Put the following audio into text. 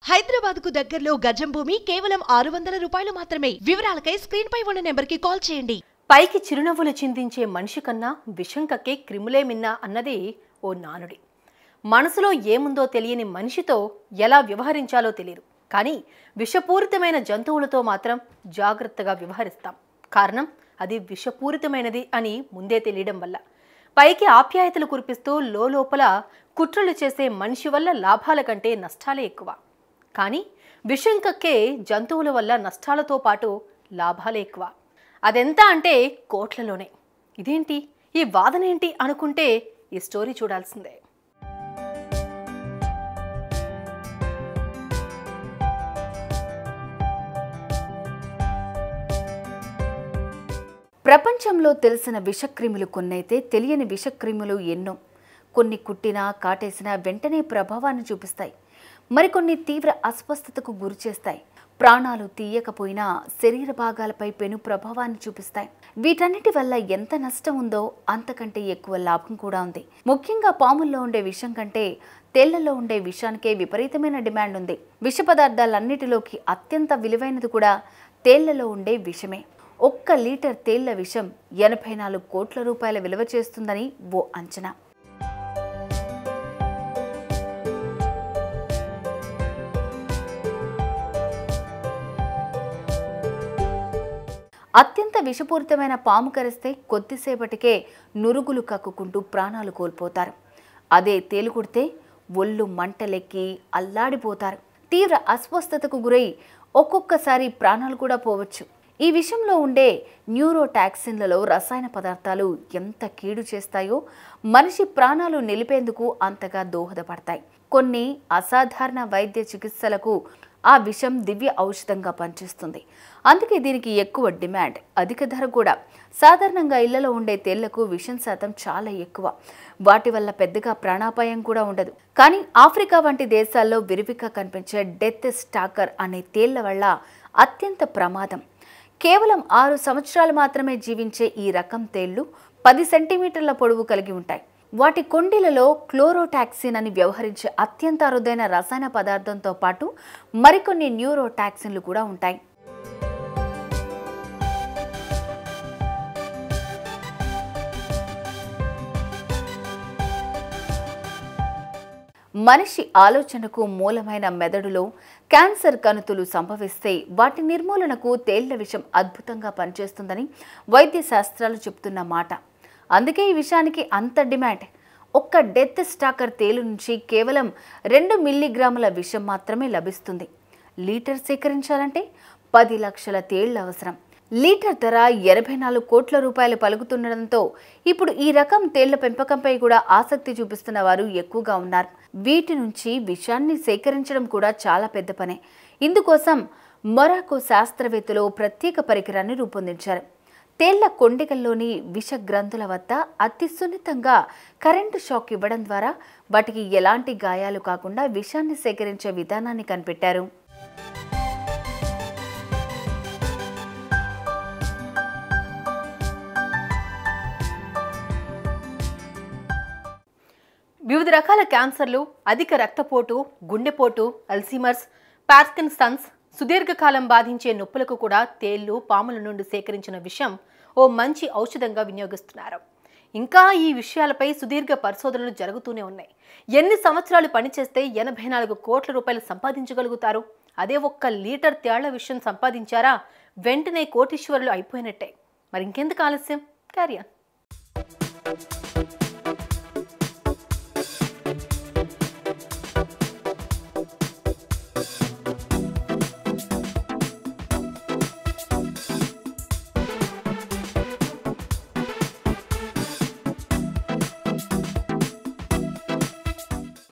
హైదరాబాద్ కు దగ్గరలో గజం భూమి కేవలం ఆరు వందల రూపాయలు మాత్రమే వివరాలకై స్క్రీన్ పై ఉన్న నెంబర్ కి కాల్ చేయండి పైకి చిరునవ్వులు చిందించే మనిషి కన్నా విషం కక్కే క్రిములే మిన్నా అన్నది ఓ నానుడి మనసులో ఏముందో తెలియని మనిషితో ఎలా వ్యవహరించాలో తెలియదు కానీ విషపూరితమైన జంతువులతో మాత్రం జాగ్రత్తగా వ్యవహరిస్తాం కారణం అది విషపూరితమైనది అని ముందే తెలియడం వల్ల పైకి ఆప్యాయతలు కురిపిస్తూ లోపల కుట్రలు చేసే మనిషి వల్ల లాభాల కంటే నష్టాలే ఎక్కువ కానీ విషం కక్కే జంతువుల వల్ల నష్టాలతో పాటు లాభాలే ఎక్కువ అదెంత అంటే కోట్లలోనే ఇదేంటి ఈ వాదన ఏంటి అనుకుంటే ఈ స్టోరీ చూడాల్సిందే ప్రపంచంలో తెలిసిన విషక్రిములు కొన్నైతే తెలియని విషక్రిములు ఎన్నో కొన్ని కుట్టినా కాటేసినా వెంటనే ప్రభావాన్ని చూపిస్తాయి మరికొన్ని తీవ్ర అస్వస్థతకు గురి చేస్తాయి ప్రాణాలు తీయకపోయినా శరీర భాగాలపై పెను ప్రభావాన్ని చూపిస్తాయి వీటన్నిటి వల్ల ఎంత నష్టం ఉందో అంతకంటే ఎక్కువ లాభం కూడా ఉంది ముఖ్యంగా పాముల్లో ఉండే విషం కంటే తేళ్లలో ఉండే విషానికే విపరీతమైన డిమాండ్ ఉంది విష పదార్థాలన్నిటిలోకి అత్యంత విలువైనది కూడా తేళ్లలో ఉండే విషమే ఒక్క లీటర్ తేళ్ల విషం ఎనభై నాలుగు కోట్ల రూపాయల విలువ చేస్తుందని ఓ అంచనా అత్యంత విషపూరితమైన పాము కరిస్తే కొద్దిసేపటికే నురుగులు కక్కుకుంటూ ప్రాణాలు కోల్పోతారు అదే తేలు కుడితే ఒళ్ళు మంటలెక్కి అల్లాడిపోతారు తీవ్ర అస్వస్థతకు గురై ఒక్కొక్కసారి ప్రాణాలు కూడా పోవచ్చు ఈ విషయంలో ఉండే న్యూరోటాక్సిన్లలో రసాయన పదార్థాలు ఎంత కీడు చేస్తాయో మనిషి ప్రాణాలు నిలిపేందుకు అంతగా దోహదపడతాయి కొన్ని అసాధారణ వైద్య చికిత్సలకు ఆ విషం దివ్య ఔషధంగా పనిచేస్తుంది అందుకే దీనికి ఎక్కువ డిమాండ్ అధిక ధర కూడా సాధారణంగా ఇళ్లలో ఉండే తేళ్లకు విషం శాతం చాలా ఎక్కువ వాటి వల్ల పెద్దగా ప్రాణాపాయం కూడా ఉండదు కానీ ఆఫ్రికా వంటి దేశాల్లో విరివిగా కనిపించే డెత్ స్టాకర్ అనే తేళ్ల వల్ల అత్యంత ప్రమాదం కేవలం ఆరు సంవత్సరాలు మాత్రమే జీవించే ఈ రకం తేళ్లు పది సెంటీమీటర్ల పొడవు కలిగి ఉంటాయి వాటి కొండిలలో క్లోరోటాక్సిన్ అని వ్యవహరించే అత్యంత అరుదైన రసాయన పదార్థంతో పాటు మరికొన్ని న్యూరోటాక్సిన్లు కూడా ఉంటాయి మనిషి ఆలోచనకు మూలమైన మెదడులో క్యాన్సర్ కణుతులు సంభవిస్తే వాటి నిర్మూలనకు తేళ్ల విషం అద్భుతంగా పనిచేస్తుందని వైద్య శాస్త్రాలు చెప్తున్న మాట అందుకే ఈ విషయానికి అంత డిమాండ్ ఒక్క డెత్ స్టాకర్ తేలు నుంచి కేవలం రెండు మిల్లీగ్రాముల విషం మాత్రమే లభిస్తుంది లీటర్ సేకరించాలంటే పది లక్షల తేళ్లు అవసరం లీటర్ ధర ఎనభై నాలుగు కోట్ల రూపాయలు పలుకుతుండడంతో ఇప్పుడు ఈ రకం తేళ్ల పెంపకంపై కూడా ఆసక్తి చూపిస్తున్న వారు ఎక్కువగా ఉన్నారు వీటి నుంచి విషాన్ని సేకరించడం కూడా చాలా పెద్ద పనే ఇందుకోసం మొరాకో శాస్త్రవేత్తలు ప్రత్యేక పరికరాన్ని రూపొందించారు తేళ్ల కొండికల్లోని విష గ్రంథుల వద్ద అతి సున్నితంగా కరెంటు షాక్ ఇవ్వడం ద్వారా వాటికి ఎలాంటి గాయాలు కాకుండా విషాన్ని సేకరించే విధానాన్ని కనిపెట్టారు వివిధ రకాల క్యాన్సర్లు అధిక రక్తపోటు గుండెపోటు అల్సీమర్స్ పార్కిన్సన్స్ సుదీర్ఘకాలం బాధించే నొప్పులకు కూడా తేళ్లు పాముల నుండి సేకరించిన విషం ఓ మంచి ఔషధంగా వినియోగిస్తున్నారు ఇంకా ఈ విషయాలపై సుదీర్ఘ పరిశోధనలు జరుగుతూనే ఉన్నాయి ఎన్ని సంవత్సరాలు పనిచేస్తే ఎనభై నాలుగు కోట్ల రూపాయలు సంపాదించగలుగుతారు అదే ఒక్క లీటర్ తేళ్ల విషయం సంపాదించారా వెంటనే కోటీశ్వరులు అయిపోయినట్టే మరి ఇంకెందుకు ఆలస్యం క్యారియన్